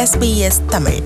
SBS Tamil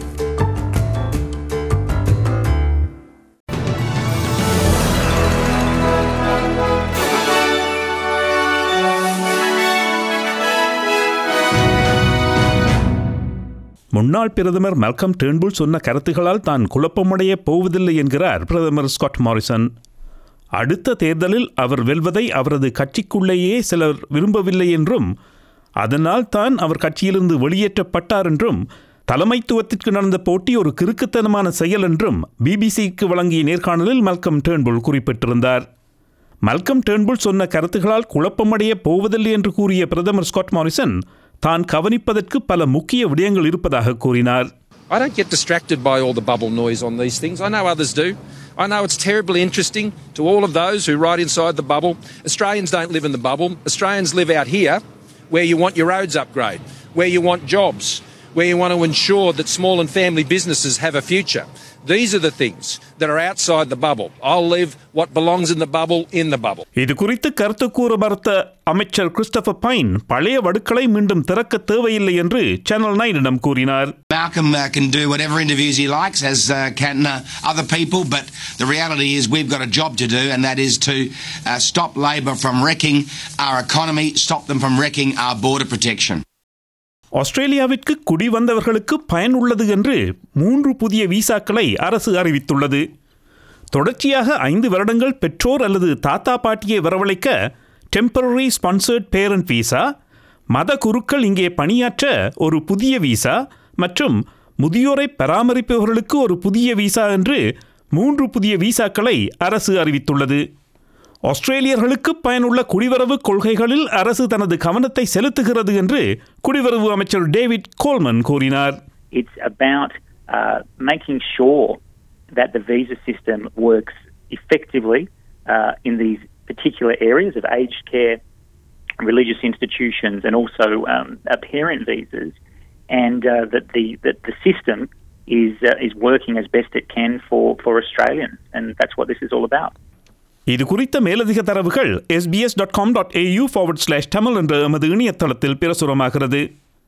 முன்னாள் பிரதமர் Malcolm Turnbull சொன்ன கருத்துகளால் தான் குழப்பமடைய போவதில்லை என்கிறார் பிரதமர் ஸ்காட் மாரிசன் அடுத்த தேர்தலில் அவர் வெல்வதை அவரது கட்சிக்குள்ளேயே சிலர் விரும்பவில்லை என்றும் அதனால் தான் அவர் கட்சியிலிருந்து வெளியேற்றப்பட்டார் என்றும் தலைமைத்துவத்திற்கு நடந்த போட்டி ஒரு கிறுக்குத்தனமான செயல் என்றும் பிபிசிக்கு வழங்கிய நேர்காணலில் மல்கம் டேர்ன்புல் குறிப்பிட்டிருந்தார் மல்கம் டேர்ன்புல் சொன்ன கருத்துகளால் குழப்பமடைய போவதில்லை என்று கூறிய பிரதமர் ஸ்காட் மாரிசன் தான் கவனிப்பதற்கு பல முக்கிய விடயங்கள் இருப்பதாக கூறினார் I don't get distracted by all the bubble noise on these things. I know others do. I know it's terribly interesting to all of those who ride inside the bubble. Australians don't live in the bubble. Australians live out here where you want your roads upgrade, where you want jobs, where you want to ensure that small and family businesses have a future. These are the things that are outside the bubble. I'll leave what belongs in the bubble in the bubble. இது குறித்து கருத்து கூற மறுத்த அமைச்சர் Christopher pine பழைய வடுக்களை மீண்டும் திறக்க தேவையில்லை என்று சேனல் நைனிடம் கூறினார் Malcolm uh, can do whatever interviews he likes, as uh, can uh, other people, but the reality is we've got a job to do, and that is to uh, stop Labor from wrecking our economy, stop them from wrecking our border protection. ஆஸ்திரேலியாவிற்கு குடி வந்தவர்களுக்கு பயனுள்ளது என்று மூன்று புதிய விசாக்களை அரசு அறிவித்துள்ளது தொடர்ச்சியாக ஐந்து வருடங்கள் பெற்றோர் அல்லது தாத்தா பாட்டியை வரவழைக்க டெம்பரரி ஸ்பான்சர்ட் பேரண்ட் விசா மத குருக்கள் இங்கே பணியாற்ற ஒரு புதிய விசா மற்றும் முதியோரை பராமரிப்பவர்களுக்கு ஒரு புதிய விசா என்று மூன்று புதிய விசாக்களை அரசு அறிவித்துள்ளது ஆஸ்திரேலியர்களுக்கு பயனுள்ள குடிவரவு கொள்கைகளில் அரசு தனது கவனத்தை செலுத்துகிறது என்று குடிவரவு அமைச்சர் டேவிட் கோல்மன் கூறினார் It's about uh, making sure that the visa system works effectively uh, in these particular areas of aged care, religious institutions, and also um, uh, parent visas, and uh, that the that the system is uh, is working as best it can for for Australians, and that's what this is all about. இது குறித்த மேலதிக தரவுகள் SBS dot com dot AU forward slash Tamil என்ற எமது இணையதளத்தில் பிரசுரமாகிறது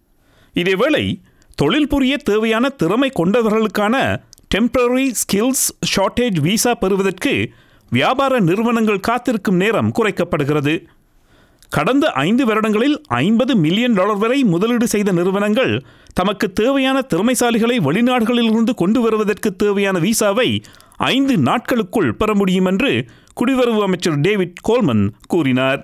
இதேவேளை தொழில் புரிய தேவையான திறமை கொண்டவர்களுக்கான டெம்பரரி ஸ்கில்ஸ் ஷார்ட்டேஜ் விசா பெறுவதற்கு வியாபார நிறுவனங்கள் காத்திருக்கும் நேரம் குறைக்கப்படுகிறது கடந்த ஐந்து வருடங்களில் ஐம்பது மில்லியன் டாலர் வரை முதலீடு செய்த நிறுவனங்கள் தமக்கு தேவையான திறமைசாலிகளை வெளிநாடுகளிலிருந்து கொண்டு வருவதற்கு தேவையான விசாவை ஐந்து நாட்களுக்குள் பெற முடியும் என்று குடிவரவு அமைச்சர் டேவிட் கோல்மன் கூறினார்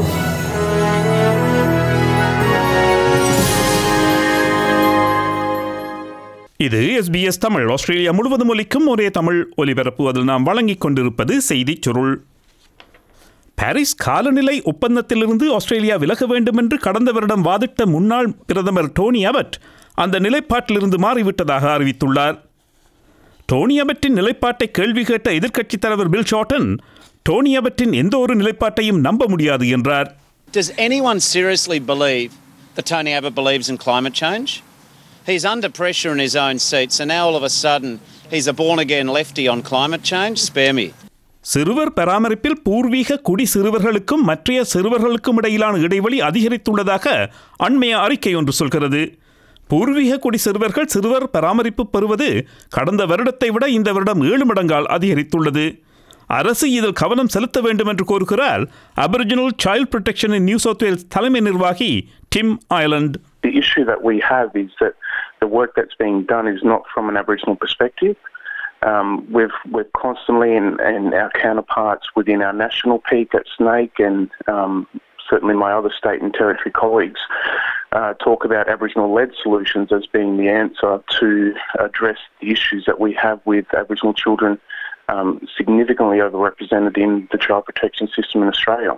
இது எஸ்பிஎஸ் தமிழ் ஆஸ்திரேலியா முழுவதும் ஒலிக்கும் ஒரே தமிழ் ஒலிபரப்பு அதில் நாம் வழங்கிக் கொண்டிருப்பது செய்திச் சுருள் பாரிஸ் காலநிலை ஒப்பந்தத்திலிருந்து ஆஸ்திரேலியா விலக வேண்டும் என்று கடந்த வருடம் வாதிட்ட முன்னாள் பிரதமர் டோனி அபட் அந்த நிலைப்பாட்டிலிருந்து மாறிவிட்டதாக அறிவித்துள்ளார் டோனி அபட்டின் நிலைப்பாட்டை கேள்வி கேட்ட எதிர்க்கட்சித் தலைவர் பில் ஷார்டன் டோனி அபட்டின் எந்த ஒரு நிலைப்பாட்டையும் நம்ப முடியாது என்றார் Does anyone seriously believe that Tony Abbott believes in climate change? He's under pressure in his own seat, so now all of a sudden he's a born again lefty on climate change? Spare me. சிறுவர் பராமரிப்பில் பூர்வீக குடி சிறுவர்களுக்கும் மற்றைய சிறுவர்களுக்கும் இடையிலான இடைவெளி அதிகரித்துள்ளதாக அண்மைய அறிக்கை ஒன்று சொல்கிறது பூர்வீக குடி சிறுவர்கள் சிறுவர் பராமரிப்பு பெறுவது கடந்த வருடத்தை விட இந்த வருடம் ஏழு மடங்கால் அதிகரித்துள்ளது அரசு இதில் கவனம் செலுத்த வேண்டும் என்று கோருகிறார் Aboriginal child protection in New South Wales தலைமை நிர்வாகி Tim Ireland The issue that we have is that the work that's being done is not from an Aboriginal perspective. Um, we've we've constantly and, and our counterparts within our national peak at Snake and um, certainly my other state and territory colleagues uh, talk about Aboriginal-led solutions as being the answer to address the issues that we have with Aboriginal children um, significantly overrepresented in the child protection system in Australia.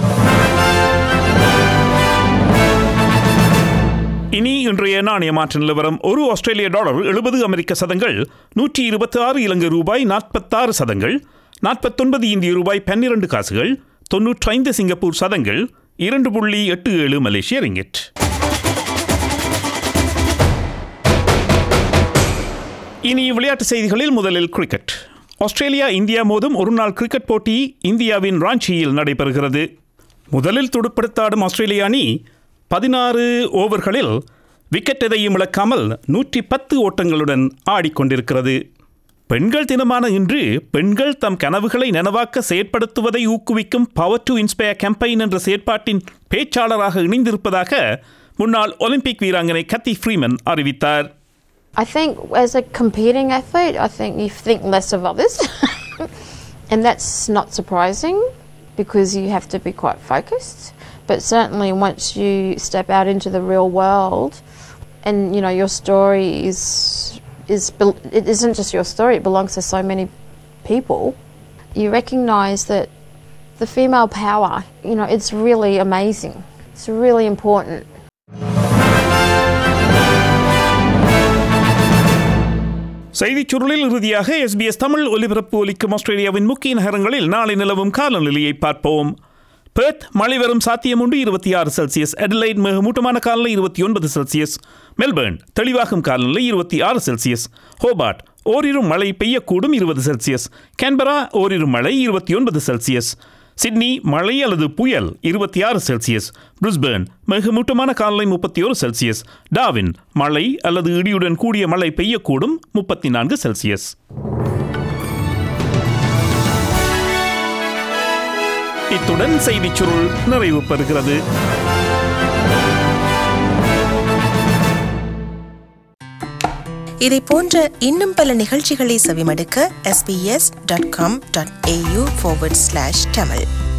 இனி இன்றைய நாணய மாற்ற நிலவரம் ஒரு ஆஸ்திரேலிய dollar எழுபது அமெரிக்க சதங்கள் நூற்றி இருபத்தி ஆறு இலங்கை ரூபாய் நாற்பத்தாறு சதங்கள் நாற்பத்தொன்பது இந்திய ரூபாய் பன்னிரண்டு காசுகள் தொன்னூற்றைந்து சிங்கப்பூர் சதங்கள் இரண்டு புள்ளி எட்டு ஏழு மலேசிய ரிங்கெட் இனி விளையாட்டு செய்திகளில் முதலில் கிரிக்கெட் ஆஸ்திரேலியா இந்தியா மோதும் ஒருநாள் கிரிக்கெட் போட்டி இந்தியாவின் ராஞ்சியில் நடைபெறுகிறது முதலில் துடுப்படுத்தாடும் ஆஸ்திரேலிய அணி பதினாறு ஓவர்களில் விக்கெட் எதையும் இழக்காமல் நூற்றி பத்து ஓட்டங்களுடன் ஆடிக்கொண்டிருக்கிறது பெண்கள் தினமான இன்று பெண்கள் தம் கனவுகளை நனவாக்க செயற்படுத்துவதை ஊக்குவிக்கும் பவர் டு இன்ஸ்பயர் கேம்பெயின் என்ற செயற்பாட்டின் பேச்சாளராக இணைந்திருப்பதாக முன்னாள் ஒலிம்பிக் வீராங்கனை கத்தி ஃப்ரீமன் அறிவித்தார் I think as a competing athlete, I think you think less of others. and that's not surprising because you have to be quite focused. But certainly once you step out into the real world and you know your story is is bel- it isn't just your story, it belongs to so many people. You recognize that the female power, you know, it's really amazing. It's really important. செய்திச் சுருளில் இறுதியாக SBS Tamil ஒலிபரப்பு ஒலிக்கும் ஆஸ்திரேலியாவின் முக்கிய நகரங்களில் நாளை நிலவும் காலநிலையை பார்ப்போம் பெர்த் மழை வரும் சாத்தியமுண்டு இருபத்தி ஆறு செல்சியஸ் அடலைட் மிகமூட்டமான காலநிலை இருபத்தி ஒன்பது செல்சியஸ் மெல்பர்ன் தெளிவாகும் காலநிலை இருபத்தி ஆறு செல்சியஸ் ஹோபார்ட் ஓரிரு மழை பெய்யக்கூடும் இருபது செல்சியஸ் கேன்பரா ஓரிரு மழை இருபத்தி ஒன்பது செல்சியஸ் சிட்னி மழை அல்லது புயல் இருபத்தி ஆறு செல்சியஸ் பிரிஸ்பேர்ன் மிகமூட்டமான காலநிலை முப்பத்தி ஒரு செல்சியஸ் டாவின் மழை அல்லது இடியுடன் கூடிய மழை பெய்யக்கூடும் முப்பத்தி நான்கு செல்சியஸ் இத்துடன் செய்திச் சுருள் நிறைவு பெறுகிறது இதை போன்ற இன்னும் பல நிகழ்ச்சிகளை செவிமடுக்க sbs.com.au forward slash tamil